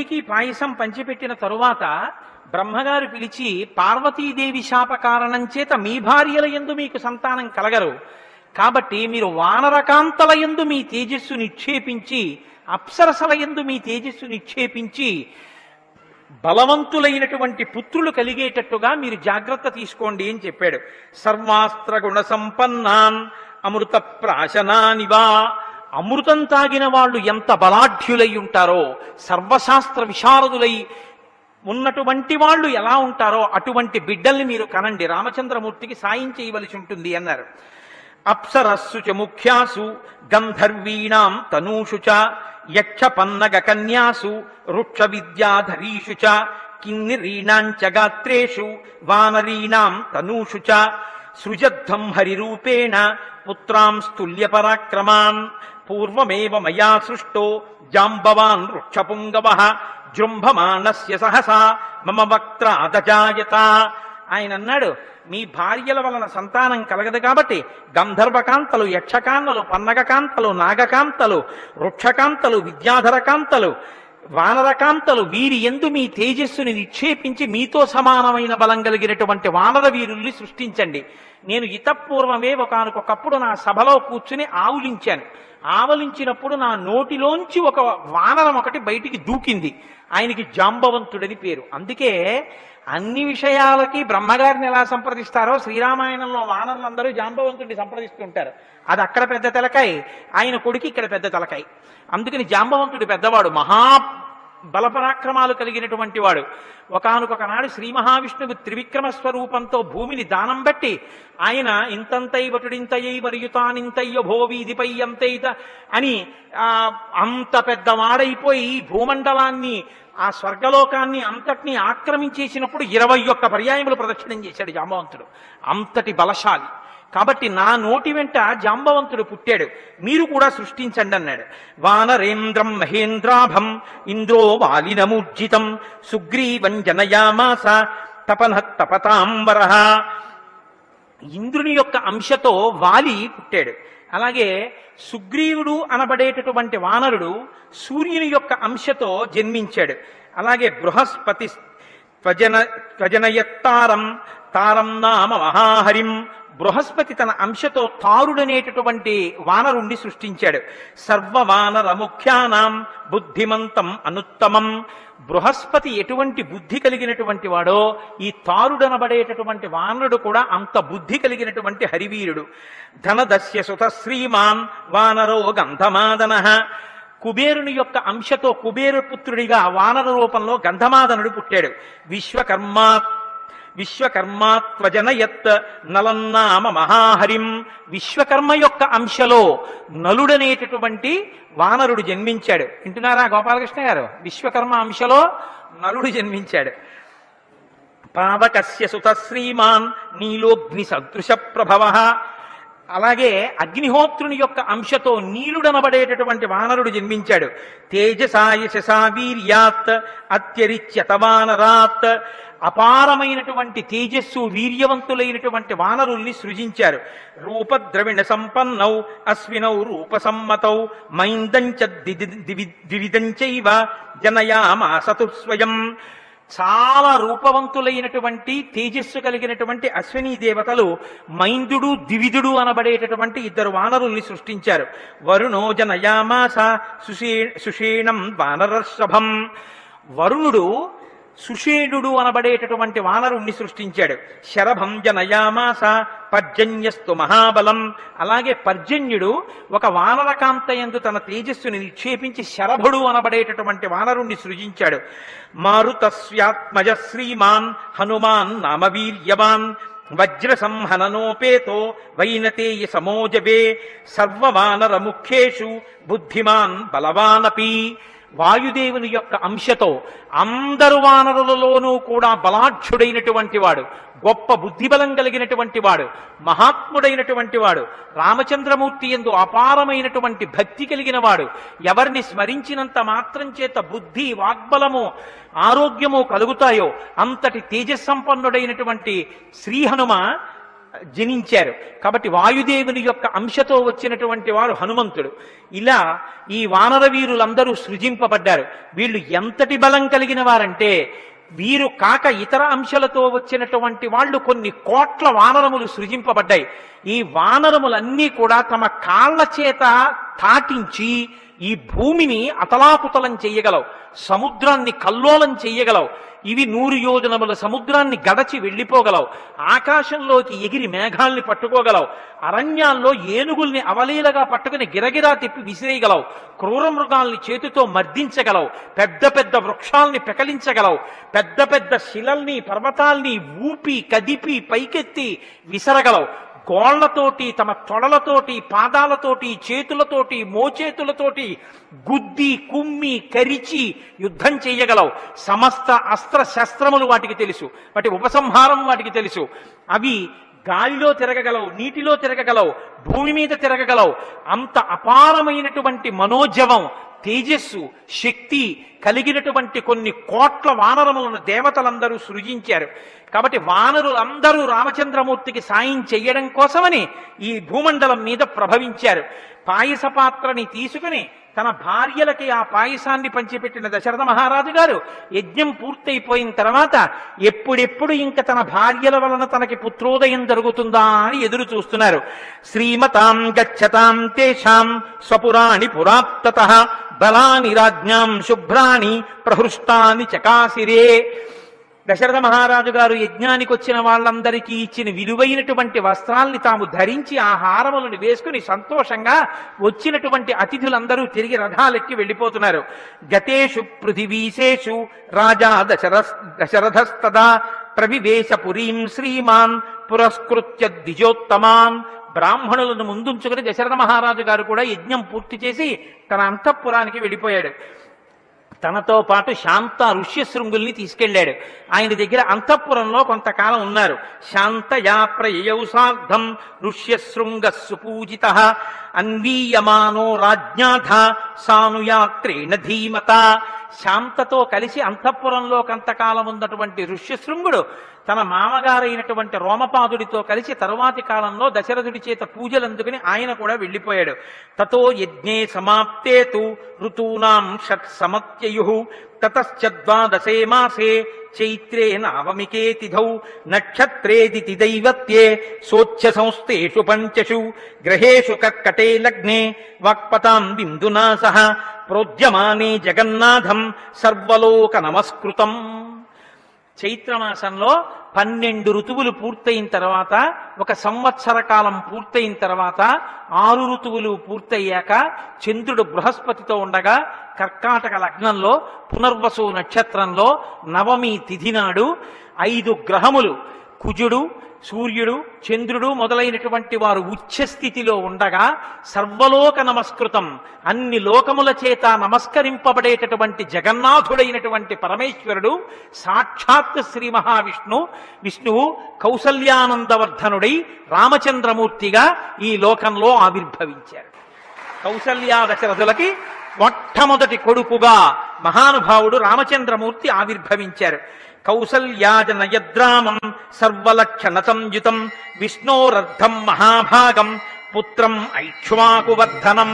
నలుగురికి పాయసం పంచిపెట్టిన తరువాత బ్రహ్మగారు పిలిచి పార్వతీదేవి శాప కారణం చేత మీ భార్యల ఎందు మీకు సంతానం కలగరు కాబట్టి మీరు వానరకాంతల ఎందు మీ తేజస్సు నిక్షేపించి అప్సరసల ఎందు మీ తేజస్సు నిక్షేపించి బలవంతులైనటువంటి పుత్రులు కలిగేటట్టుగా మీరు జాగ్రత్త తీసుకోండి అని చెప్పాడు సర్వాస్త్ర గుణ సంపన్నాన్ అమృత ప్రాశనానివా అమృతం తాగిన వాళ్ళు ఎంత బలాఢ్యులై ఉంటారో సర్వశాస్త్ర విశారదులై ఉన్నటువంటి వాళ్ళు ఎలా ఉంటారో అటువంటి బిడ్డల్ని మీరు కనండి రామచంద్రమూర్తికి సాయం చేయవలసి ఉంటుంది అన్నారు అప్సరస్సు చ ముఖ్యాసు గంధర్వీణాం తనూషు చ యక్ష పన్నగ కన్యాసు వృక్ష విద్యాధరీషు చ కిన్నిరీణాంచ గాత్రేషు వానరీణాం తనూషు చ సృజద్ధం హరిరూపేణ పుత్రాంస్తుల్య పరాక్రమాన్ పూర్వమేవ మయా సృష్టో జాంబవాన్ వృక్షపుంగవ జృంభమానస్య సహసా మమ వక్త్రాదజాయత ఆయన అన్నాడు మీ భార్యల వలన సంతానం కలగదు కాబట్టి గంధర్వకాంతలు యక్షకాంతలు పన్నగకాంతలు నాగకాంతలు వృక్షకాంతలు విద్యాధరకాంతలు వానరకాంతలు వీరి ఎందు మీ తేజస్సుని నిక్షేపించి మీతో సమానమైన బలం కలిగినటువంటి వానర వీరుల్ని సృష్టించండి నేను ఇతపూర్వమే ఒకనకొకప్పుడు నా సభలో కూర్చుని ఆవులించాను ఆవలించినప్పుడు నా నోటిలోంచి ఒక వానరం ఒకటి బయటికి దూకింది ఆయనకి జాంబవంతుడని పేరు అందుకే అన్ని విషయాలకి బ్రహ్మగారిని ఎలా సంప్రదిస్తారో శ్రీరామాయణంలో వానరులందరూ జాంబవంతుడిని సంప్రదిస్తుంటారు అది అక్కడ పెద్ద తలకాయ ఆయన కొడుకు ఇక్కడ పెద్ద తలకాయ అందుకని జాంబవంతుడు పెద్దవాడు మహా బలపరాక్రమాలు కలిగినటువంటి వాడు ఒకనొక నాడు శ్రీ మహావిష్ణువు త్రివిక్రమ స్వరూపంతో భూమిని దానం బట్టి ఆయన ఇంతంతై వటుడింతయ్యై మరియుతానింతయ్య భోవీధిపై అంతైత అని ఆ, అంత పెద్దవాడైపోయి ఈ భూమండలాన్ని ఆ స్వర్గలోకాన్ని అంతటినీ ఆక్రమించేసినప్పుడు ఇరవై ఒక్క పర్యాయములు ప్రదక్షిణం చేశాడు జాంబవంతుడు అంతటి బలశాలి కాబట్టి నా నోటి వెంట జాంబవంతుడు పుట్టాడు మీరు కూడా సృష్టించండి అన్నాడు వానరేంద్రం మహేంద్రాభం ఇంద్రో వాలినమూర్జితం సుగ్రీవం జనయామాస తపన తపతాంబర ఇంద్రుని యొక్క అంశతో వాలి పుట్టాడు అలాగే సుగ్రీవుడు అనబడేటటువంటి వానరుడు సూర్యుని యొక్క అంశతో జన్మించాడు అలాగే బృహస్పతి త్వజన త్వజనయత్తారం తారం నామ మహాహరిం బృహస్పతి తన అంశతో తారుడనేటటువంటి వానరుణ్ణి సృష్టించాడు సర్వవానర ముఖ్యానాం బుద్ధిమంతం అనుత్తమం బృహస్పతి ఎటువంటి బుద్ధి కలిగినటువంటి వాడో ఈ తారుడనబడేటటువంటి వానరుడు కూడా అంత బుద్ధి కలిగినటువంటి హరివీరుడు ధనదస్య సుత శ్రీమాన్ వానరో గంధమాదన కుబేరుని యొక్క అంశతో కుబేరు పుత్రుడిగా వానర రూపంలో గంధమాదనుడు పుట్టాడు విశ్వకర్మా విశ్వకర్మాత్వజనయత్ నలన్నామ మహాహరిం విశ్వకర్మ యొక్క అంశలో నలుడనేటటువంటి వానరుడు జన్మించాడు వింటున్నారా గోపాలకృష్ణ గారు విశ్వకర్మ అంశలో నలుడు జన్మించాడు పావకస్య సుత శ్రీమాన్ నీలోగ్ని సదృశ ప్రభవ అలాగే అగ్నిహోత్రుని యొక్క అంశతో నీలుడనబడేటటువంటి వానరుడు జన్మించాడు తేజసాయ శశా వీర్యాత్ అత్యరిచ్యత వానరాత్ అపారమైనటువంటి తేజస్సు వీర్యవంతులైనటువంటి వానరుల్ని సృజించారు రూపద్రవిణ సంపన్నౌ అశ్వినౌ రూపసమ్మతౌ మైందంచ ద్వివిధంచైవ జనయామాసతు స్వయం చాలా రూపవంతులైనటువంటి తేజస్సు కలిగినటువంటి అశ్విని దేవతలు మైందుడు ద్వివిధుడు అనబడేటటువంటి ఇద్దరు వానరుల్ని సృష్టించారు వరుణో జనయామాస సుషే సుషేణం వానరర్షభం వరుణుడు సుషేణుడు అనబడేటటువంటి వానరుణ్ణి సృష్టించాడు శరభం జనయామాస పర్జన్యస్తు మహాబలం అలాగే పర్జన్యుడు ఒక వానరకాంతయందు తన తేజస్సుని నిక్షేపించి శరభుడు అనబడేటటువంటి వానరుణ్ణి సృజించాడు మారుతస్యాత్మజ శ్రీమాన్ హనుమాన్ నామవీర్యవాన్ వజ్ర సంహననోపేతో వైనతేయ సమోజవే సర్వవానర ముఖ్యేషు బుద్ధిమాన్ బలవానపి వాయుదేవుని యొక్క అంశతో అందరు వానరులలోనూ కూడా బలాఢ్యుడైనటువంటి వాడు గొప్ప బుద్ధిబలం కలిగినటువంటి వాడు మహాత్ముడైనటువంటి వాడు రామచంద్రమూర్తి ఎందు అపారమైనటువంటి భక్తి కలిగిన వాడు ఎవరిని స్మరించినంత మాత్రం చేత బుద్ధి వాగ్బలము ఆరోగ్యము కలుగుతాయో అంతటి తేజస్సంపన్నుడైనటువంటి శ్రీ హనుమ జనించారు కాబట్టి వాయుదేవుని యొక్క అంశతో వచ్చినటువంటి వారు హనుమంతుడు ఇలా ఈ వానర వీరులందరూ సృజింపబడ్డారు వీళ్ళు ఎంతటి బలం కలిగిన వారంటే వీరు కాక ఇతర అంశాలతో వచ్చినటువంటి వాళ్ళు కొన్ని కోట్ల వానరములు సృజింపబడ్డాయి ఈ వానరములన్నీ కూడా తమ కాళ్ళ చేత తాటించి ఈ భూమిని అతలాకుతలం చెయ్యగలవు సముద్రాన్ని కల్లోలం చెయ్యగలవు ఇవి నూరు యోజనముల సముద్రాన్ని గడచి వెళ్ళిపోగలవు ఆకాశంలోకి ఎగిరి మేఘాల్ని పట్టుకోగలవు అరణ్యాల్లో ఏనుగుల్ని అవలీలగా పట్టుకుని గిరగిరా తిప్పి విసిరేయగలవు క్రూర మృగాల్ని చేతితో మర్దించగలవు పెద్ద పెద్ద వృక్షాల్ని పెకలించగలవు పెద్ద పెద్ద శిలల్ని పర్వతాల్ని ఊపి కదిపి పైకెత్తి విసరగలవు గోళ్లతోటి తమ తొడలతోటి పాదాలతోటి చేతులతోటి మోచేతులతోటి గుద్ది కుమ్మి కరిచి యుద్ధం చెయ్యగలవు సమస్త అస్త్ర శస్త్రములు వాటికి తెలుసు వాటి ఉపసంహారం వాటికి తెలుసు అవి గాలిలో తిరగగలవు నీటిలో తిరగగలవు భూమి మీద తిరగగలవు అంత అపారమైనటువంటి మనోజవం తేజస్సు శక్తి కలిగినటువంటి కొన్ని కోట్ల వానరములను దేవతలందరూ సృజించారు కాబట్టి వానరులందరూ రామచంద్రమూర్తికి సాయం చెయ్యడం కోసమని ఈ భూమండలం మీద ప్రభవించారు పాయస పాత్రని తీసుకుని తన భార్యలకి ఆ పాయసాన్ని పంచిపెట్టిన దశరథ మహారాజు గారు యజ్ఞం పూర్తయిపోయిన తర్వాత ఎప్పుడెప్పుడు ఇంక తన భార్యల వలన తనకి పుత్రోదయం జరుగుతుందా అని ఎదురు చూస్తున్నారు శ్రీమతాం గచ్చతాం తేషాం స్వపురాణి పురాత్తత బలాని రాజ్ఞాం శుభ్రాణి ప్రహృష్టాని చకాసిరే దశరథ మహారాజు గారు యజ్ఞానికి వచ్చిన వాళ్ళందరికీ ఇచ్చిన విలువైనటువంటి వస్త్రాల్ని తాము ధరించి ఆ హారములను వేసుకుని సంతోషంగా వచ్చినటువంటి అతిథులందరూ తిరిగి రథాలెక్కి వెళ్ళిపోతున్నారు గతేషు పృథివీశేషు రాజా దశర దశరథస్తదా ప్రవివేశ పురీం శ్రీమాన్ పురస్కృత్య ద్విజోత్తమాన్ బ్రాహ్మణులను ముందుంచుకుని దశరథ మహారాజు గారు కూడా యజ్ఞం పూర్తి చేసి తన అంతఃపురానికి వెళ్ళిపోయాడు తనతో పాటు శాంత ఋష్యశృంగుల్ని తీసుకెళ్లాడు ఆయన దగ్గర అంతఃపురంలో కొంతకాలం ఉన్నారు శాంతయా ప్రయయౌ సార్ధం ఋష్యశృంగ సుపూజిత అన్వీయమానో రాజ్ఞాథ సానుయాత్రేణ ధీమత శాంతతో కలిసి అంతఃపురంలో కొంతకాలం ఉన్నటువంటి ఋష్యశృంగుడు తన మామగారైనటువంటి రోమపాదుడితో కలిసి తరువాతి కాలంలో దశరథుడి చేత పూజలు అందుకుని ఆయన కూడా వెళ్ళిపోయాడు తతో యజ్ఞే సమాప్తే తు ఋతూనాం షట్ సమత్యయు తతశ్చ ద్వాదశే మాసే చైత్రే నవమికే తిథౌ నక్షత్రేది దైవత్యే సోచ్ఛ సంస్థేషు పంచషు గ్రహేషు కర్కటే లగ్నే వాక్పతాం బిందునా సహ ప్రోద్యమానే జగన్నాథం సర్వలోక నమస్కృతం చైత్రమాసంలో పన్నెండు ఋతువులు పూర్తయిన తర్వాత ఒక సంవత్సర కాలం పూర్తయిన తర్వాత ఆరు ఋతువులు పూర్తయ్యాక చంద్రుడు బృహస్పతితో ఉండగా కర్కాటక లగ్నంలో పునర్వసు నక్షత్రంలో నవమి తిథి నాడు ఐదు గ్రహములు కుజుడు సూర్యుడు చంద్రుడు మొదలైనటువంటి వారు ఉచ్చస్థితిలో ఉండగా సర్వలోక నమస్కృతం అన్ని లోకముల చేత నమస్కరింపబడేటటువంటి జగన్నాథుడైనటువంటి పరమేశ్వరుడు సాక్షాత్ శ్రీ మహావిష్ణు విష్ణువు కౌసల్యానందవర్ధనుడై రామచంద్రమూర్తిగా ఈ లోకంలో ఆవిర్భవించారు కౌసల్యా దశరథులకి మొట్టమొదటి కొడుకుగా మహానుభావుడు రామచంద్రమూర్తి ఆవిర్భవించారు కౌసల్యాజనయద్రామం సర్వలక్షణ సంయుతం విష్ణోరర్థం మహాభాగం పుత్రం ఐక్ష్వాకువర్ధనం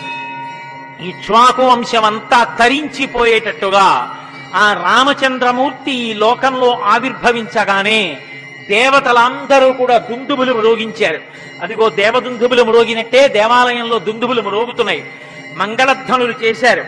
ఇక్ష్వాకు వంశమంతా తరించిపోయేటట్టుగా ఆ రామచంద్రమూర్తి ఈ లోకంలో ఆవిర్భవించగానే దేవతలందరూ కూడా దుందుబులు మ్రోగించారు అదిగో దేవదుందుబులు మ్రోగినట్టే దేవాలయంలో దుందుబులు మ్రోగుతున్నాయి మంగళధ్వనులు చేశారు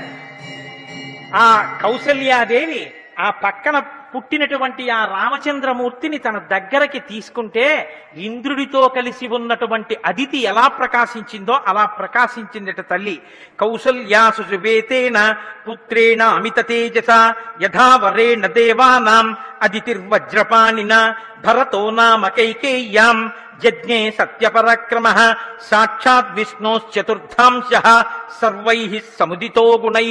ఆ కౌసల్యాదేవి ఆ పక్కన పుట్టినటువంటి ఆ రామచంద్రమూర్తిని తన దగ్గరకి తీసుకుంటే ఇంద్రుడితో కలిసి ఉన్నటువంటి అదితి ఎలా ప్రకాశించిందో అలా ప్రకాశించిందట తల్లి కౌసల్యాసు సువేతేన పుత్రేణ అమిత తేజస యథా వరేణ దేవానాం అదితిర్వజ్రపాణిన భరతో నామ కైకేయ్యాం యజ్ఞే సత్యపరాక్రమ సాక్షాత్ విష్ణోశ్చతుర్థాంశ సర్వై సముదితో గుణై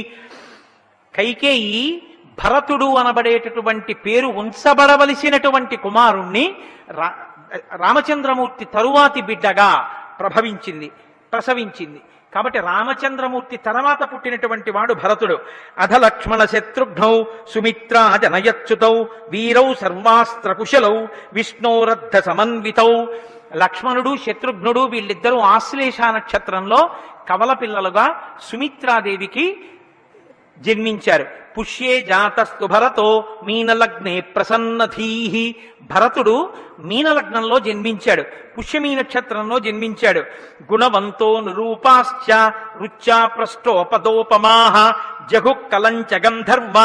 కైకేయి భరతుడు అనబడేటటువంటి పేరు ఉంచబడవలసినటువంటి కుమారుణ్ణి రా రామచంద్రమూర్తి తరువాతి బిడ్డగా ప్రభవించింది ప్రసవించింది కాబట్టి రామచంద్రమూర్తి తర్వాత పుట్టినటువంటి వాడు భరతుడు అధ లక్ష్మణ శత్రుఘ్నౌ సుమిత్రా జనయచ్యుతౌ వీరౌ సర్వాస్త్ర కుశలౌ విష్ణోరద్ధ సమన్వితౌ లక్ష్మణుడు శత్రుఘ్నుడు వీళ్ళిద్దరూ ఆశ్లేష నక్షత్రంలో కవల పిల్లలుగా సుమిత్రాదేవికి జన్మించారు పుష్యే జాతస్తు భరతో మీనలగ్నే ప్రసన్నధీహి భరతుడు మీనలగ్నంలో జన్మించాడు పుష్యమీ నక్షత్రంలో జన్మించాడు గుణవంతో నిరూపాశ్చ రుచ్చా ప్రష్టోపదోపమాహ జగుక్కలంచ గంధర్వ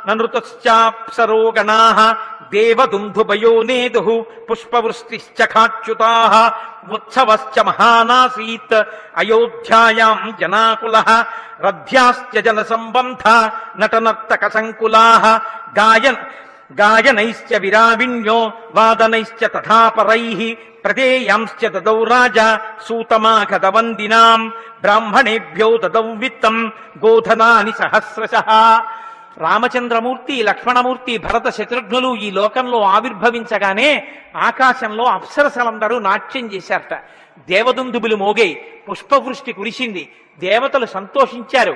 నృతశ్చాప్సరోగణా దేవదుంధుభయో నేదు పుష్పవృష్టిశ్చ ఖాచ్యుతా ఉత్సవశ్చ మహానాసీత్ అయోధ్యాయాం జనాకుల రథ్యాశ్చ జన సంబంధ నటనర్తక సంకులా గాయన్ గాయనైశ్చ విరావిణ్యో వాదనైశ్చ తథాపరై ప్రదేయాంశ్చ దదౌ రాజా సూతమాఘదవందినాం బ్రాహ్మణేభ్యో దదౌ విత్తం గోధనాని సహస్రశ రామచంద్రమూర్తి లక్ష్మణమూర్తి భరత శత్రుఘ్నులు ఈ లోకంలో ఆవిర్భవించగానే ఆకాశంలో అప్సరసలందరూ నాట్యం చేశారట దేవదుందుబులు మోగాయి పుష్పవృష్టి కురిసింది దేవతలు సంతోషించారు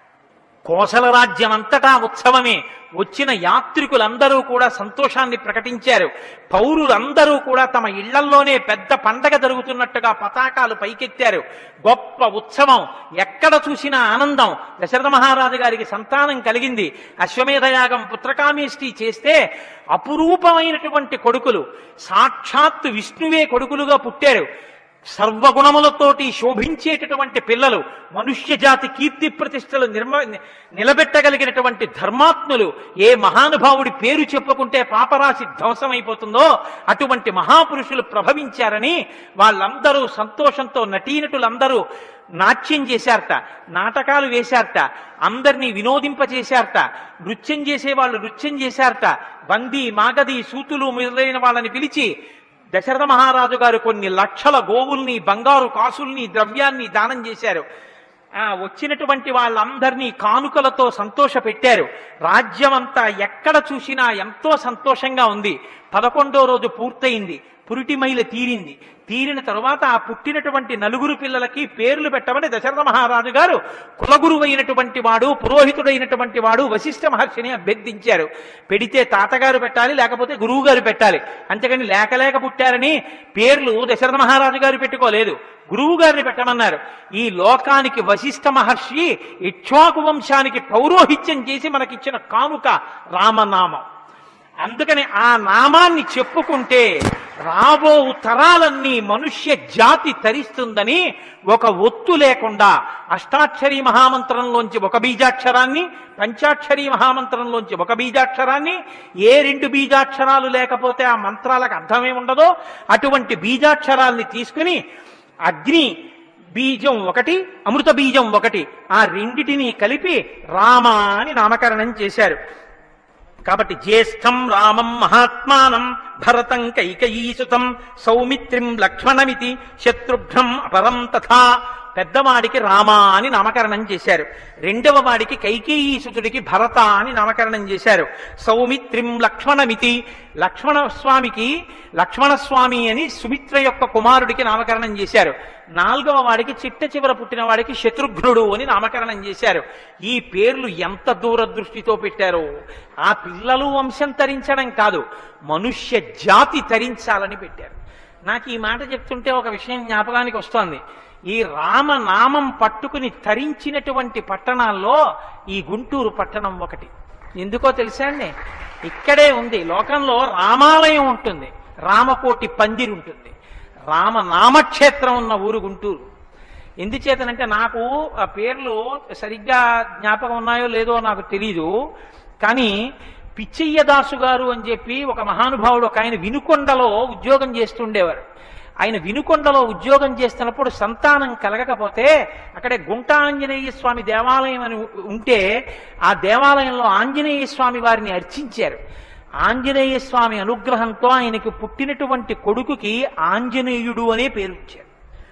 కోసల రాజ్యం అంతటా ఉత్సవమే వచ్చిన యాత్రికులందరూ కూడా సంతోషాన్ని ప్రకటించారు పౌరులందరూ కూడా తమ ఇళ్లల్లోనే పెద్ద పండగ జరుగుతున్నట్టుగా పతాకాలు పైకెత్తారు గొప్ప ఉత్సవం ఎక్కడ చూసినా ఆనందం దశరథ మహారాజు గారికి సంతానం కలిగింది అశ్వమేధయాగం పుత్రకామేష్టి చేస్తే అపురూపమైనటువంటి కొడుకులు సాక్షాత్తు విష్ణువే కొడుకులుగా పుట్టారు సర్వగుణములతోటి శోభించేటటువంటి పిల్లలు మనుష్య జాతి కీర్తి ప్రతిష్టలు నిర్మ నిలబెట్టగలిగినటువంటి ధర్మాత్ములు ఏ మహానుభావుడి పేరు చెప్పుకుంటే పాపరాశి ధ్వంసమైపోతుందో అటువంటి మహాపురుషులు ప్రభవించారని వాళ్ళందరూ సంతోషంతో నటీనటులందరూ నాట్యం చేశారట నాటకాలు వేశారట అందరినీ వినోదింపచేశారట నృత్యం చేసే వాళ్ళు నృత్యం చేశారట బందీ మాగది సూతులు మొదలైన వాళ్ళని పిలిచి దశరథ మహారాజు గారు కొన్ని లక్షల గోవుల్ని బంగారు కాసుల్ని ద్రవ్యాన్ని దానం చేశారు ఆ వచ్చినటువంటి వాళ్ళందరినీ కానుకలతో సంతోష పెట్టారు రాజ్యమంతా ఎక్కడ చూసినా ఎంతో సంతోషంగా ఉంది పదకొండో రోజు పూర్తయింది పురిటి మైల తీరింది తీరిన తరువాత ఆ పుట్టినటువంటి నలుగురు పిల్లలకి పేర్లు పెట్టమని దశరథ మహారాజు గారు కులగురువు అయినటువంటి వాడు పురోహితుడైనటువంటి వాడు వశిష్ఠ మహర్షిని అభ్యర్థించారు పెడితే తాతగారు పెట్టాలి లేకపోతే గురువు గారు పెట్టాలి అంతేకాని లేక లేక పుట్టారని పేర్లు దశరథ మహారాజు గారు పెట్టుకోలేదు గురువు గారిని పెట్టమన్నారు ఈ లోకానికి వశిష్ఠ మహర్షి ఇక్ష్వాకు వంశానికి పౌరోహిత్యం చేసి మనకిచ్చిన కానుక రామనామం అందుకని ఆ నామాన్ని చెప్పుకుంటే రాబో తరాలన్నీ మనుష్య జాతి తరిస్తుందని ఒక ఒత్తు లేకుండా అష్టాక్షరీ మహామంత్రంలోంచి ఒక బీజాక్షరాన్ని పంచాక్షరీ మహామంత్రంలోంచి ఒక బీజాక్షరాన్ని ఏ రెండు బీజాక్షరాలు లేకపోతే ఆ మంత్రాలకు అర్థమే ఉండదో అటువంటి బీజాక్షరాల్ని తీసుకుని అగ్ని బీజం ఒకటి అమృత బీజం ఒకటి ఆ రెండిటిని కలిపి రామ అని నామకరణం చేశారు కాబట్టి జ్యేష్ఠం రామం మహాత్మానం భరతం కైకయీసుతం సౌమిత్రిం లక్ష్మణమితి శత్రుఘ్నం అపరం తథా పెద్దవాడికి రామ అని నామకరణం చేశారు రెండవ వాడికి కైకేయీసుతుడికి భరత అని నామకరణం చేశారు సౌమిత్రిం లక్ష్మణమితి లక్ష్మణ స్వామికి లక్ష్మణస్వామి అని సుమిత్ర యొక్క కుమారుడికి నామకరణం చేశారు నాలుగవ వాడికి చిట్ట చివర పుట్టిన వాడికి శత్రుఘ్నుడు అని నామకరణం చేశారు ఈ పేర్లు ఎంత దూరదృష్టితో పెట్టారో ఆ పిల్లలు వంశం తరించడం కాదు మనుష్య జాతి తరించాలని పెట్టారు నాకు ఈ మాట చెప్తుంటే ఒక విషయం జ్ఞాపకానికి వస్తోంది ఈ రామనామం పట్టుకుని తరించినటువంటి పట్టణాల్లో ఈ గుంటూరు పట్టణం ఒకటి ఎందుకో తెలుసా అండి ఇక్కడే ఉంది లోకంలో రామాలయం ఉంటుంది రామకోటి పందిరి ఉంటుంది రామ నామక్షేత్రం ఉన్న ఊరు గుంటూరు ఎందుచేతనంటే నాకు ఆ పేర్లు సరిగ్గా జ్ఞాపకం ఉన్నాయో లేదో నాకు తెలీదు కానీ పిచ్చయ్యదాసు గారు అని చెప్పి ఒక మహానుభావుడు ఒక ఆయన వినుకొండలో ఉద్యోగం చేస్తుండేవారు ఆయన వినుకొండలో ఉద్యోగం చేస్తున్నప్పుడు సంతానం కలగకపోతే అక్కడే గుంట ఆంజనేయ స్వామి దేవాలయం అని ఉంటే ఆ దేవాలయంలో ఆంజనేయ స్వామి వారిని అర్చించారు ఆంజనేయ స్వామి అనుగ్రహంతో ఆయనకి పుట్టినటువంటి కొడుకుకి ఆంజనేయుడు అనే పేరు ఇచ్చారు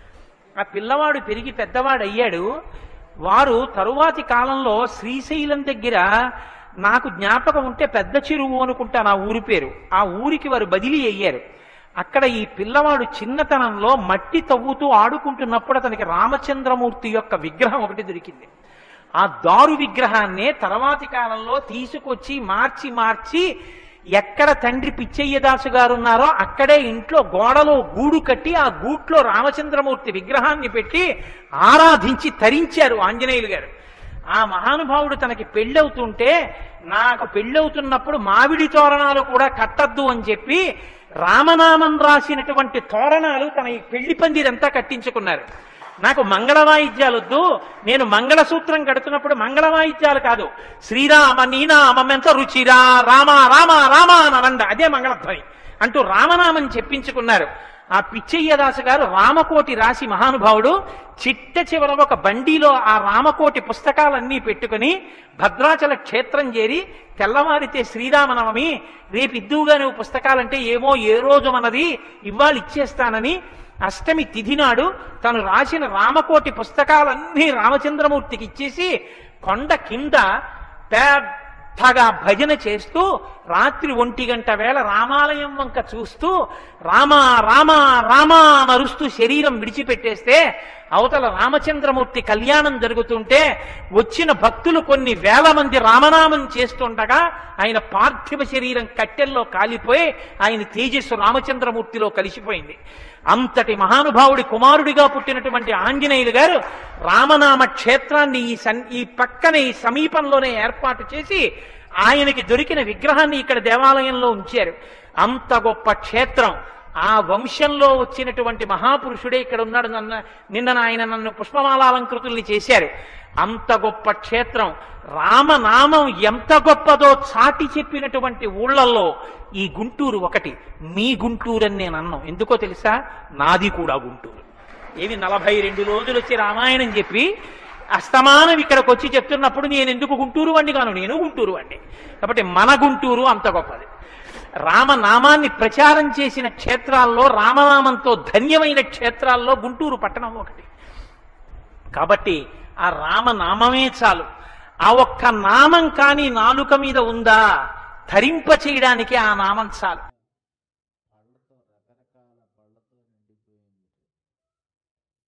ఆ పిల్లవాడు పెరిగి పెద్దవాడు అయ్యాడు వారు తరువాతి కాలంలో శ్రీశైలం దగ్గర నాకు జ్ఞాపకం ఉంటే పెద్ద చెరువు అనుకుంటా నా ఊరి పేరు ఆ ఊరికి వారు బదిలీ అయ్యారు అక్కడ ఈ పిల్లవాడు చిన్నతనంలో మట్టి తవ్వుతూ ఆడుకుంటున్నప్పుడు అతనికి రామచంద్రమూర్తి యొక్క విగ్రహం ఒకటి దొరికింది ఆ దారు విగ్రహాన్నే తర్వాతి కాలంలో తీసుకొచ్చి మార్చి మార్చి ఎక్కడ తండ్రి పిచ్చయ్యదాసు గారు ఉన్నారో అక్కడే ఇంట్లో గోడలో గూడు కట్టి ఆ గూట్లో రామచంద్రమూర్తి విగ్రహాన్ని పెట్టి ఆరాధించి తరించారు ఆంజనేయులు గారు ఆ మహానుభావుడు తనకి పెళ్ళవుతుంటే నాకు పెళ్ళవుతున్నప్పుడు మామిడి తోరణాలు కూడా కట్టద్దు అని చెప్పి రామనామం రాసినటువంటి తోరణాలు తన ఈ పెళ్లి పందిరంతా కట్టించుకున్నారు నాకు మంగళ వాయిద్యాలు వద్దు నేను మంగళసూత్రం కడుతున్నప్పుడు మంగళ వాయిద్యాలు కాదు శ్రీరామ నీనామెంత రుచిరా రామ రామ రామ అనండ అదే మంగళధ్వని అంటూ రామనామం చెప్పించుకున్నారు ఆ పిచ్చయ్యదాసు గారు రామకోటి రాసి మహానుభావుడు చిట్ట చివర ఒక బండిలో ఆ రామకోటి పుస్తకాలన్నీ పెట్టుకుని భద్రాచల క్షేత్రం చేరి తెల్లవారితే శ్రీరామనవమి రేపు ఇద్దువుగా నువ్వు పుస్తకాలంటే ఏమో ఏ రోజు మనది ఇవాళ ఇచ్చేస్తానని అష్టమి తిథి నాడు తను రాసిన రామకోటి పుస్తకాలన్నీ రామచంద్రమూర్తికి ఇచ్చేసి కొండ కింద పెద్దగా భజన చేస్తూ రాత్రి ఒంటి గంట వేళ రామాలయం వంక చూస్తూ రామ రామ రామ నరుస్తూ శరీరం విడిచిపెట్టేస్తే అవతల రామచంద్రమూర్తి కళ్యాణం జరుగుతుంటే వచ్చిన భక్తులు కొన్ని వేల మంది రామనామం చేస్తుండగా ఆయన పార్థివ శరీరం కట్టెల్లో కాలిపోయి ఆయన తేజస్సు రామచంద్రమూర్తిలో కలిసిపోయింది అంతటి మహానుభావుడి కుమారుడిగా పుట్టినటువంటి ఆంజనేయులు గారు రామనామ క్షేత్రాన్ని ఈ సన్ ఈ పక్కన ఈ సమీపంలోనే ఏర్పాటు చేసి ఆయనకి దొరికిన విగ్రహాన్ని ఇక్కడ దేవాలయంలో ఉంచారు అంత గొప్ప క్షేత్రం ఆ వంశంలో వచ్చినటువంటి మహాపురుషుడే ఇక్కడ ఉన్నాడు నన్న నిన్న ఆయన నన్ను పుష్పమాలాలంకృతుల్ని చేశారు అంత గొప్ప క్షేత్రం రామనామం ఎంత గొప్పదో చాటి చెప్పినటువంటి ఊళ్ళల్లో ఈ గుంటూరు ఒకటి మీ గుంటూరు అని నేను అన్నాం ఎందుకో తెలుసా నాది కూడా గుంటూరు ఏమి నలభై రెండు రోజులు వచ్చి రామాయణం చెప్పి అస్తమానం ఇక్కడికి వచ్చి చెప్తున్నప్పుడు నేను ఎందుకు గుంటూరు వండి కాను నేను గుంటూరు వండి కాబట్టి మన గుంటూరు అంత గొప్పది రామనామాన్ని ప్రచారం చేసిన క్షేత్రాల్లో రామనామంతో ధన్యమైన క్షేత్రాల్లో గుంటూరు పట్టణం ఒకటి కాబట్టి ఆ రామనామమే చాలు ఆ ఒక్క నామం కానీ నాలుక మీద ఉందా ధరింప చేయడానికి ఆ నామం చాలు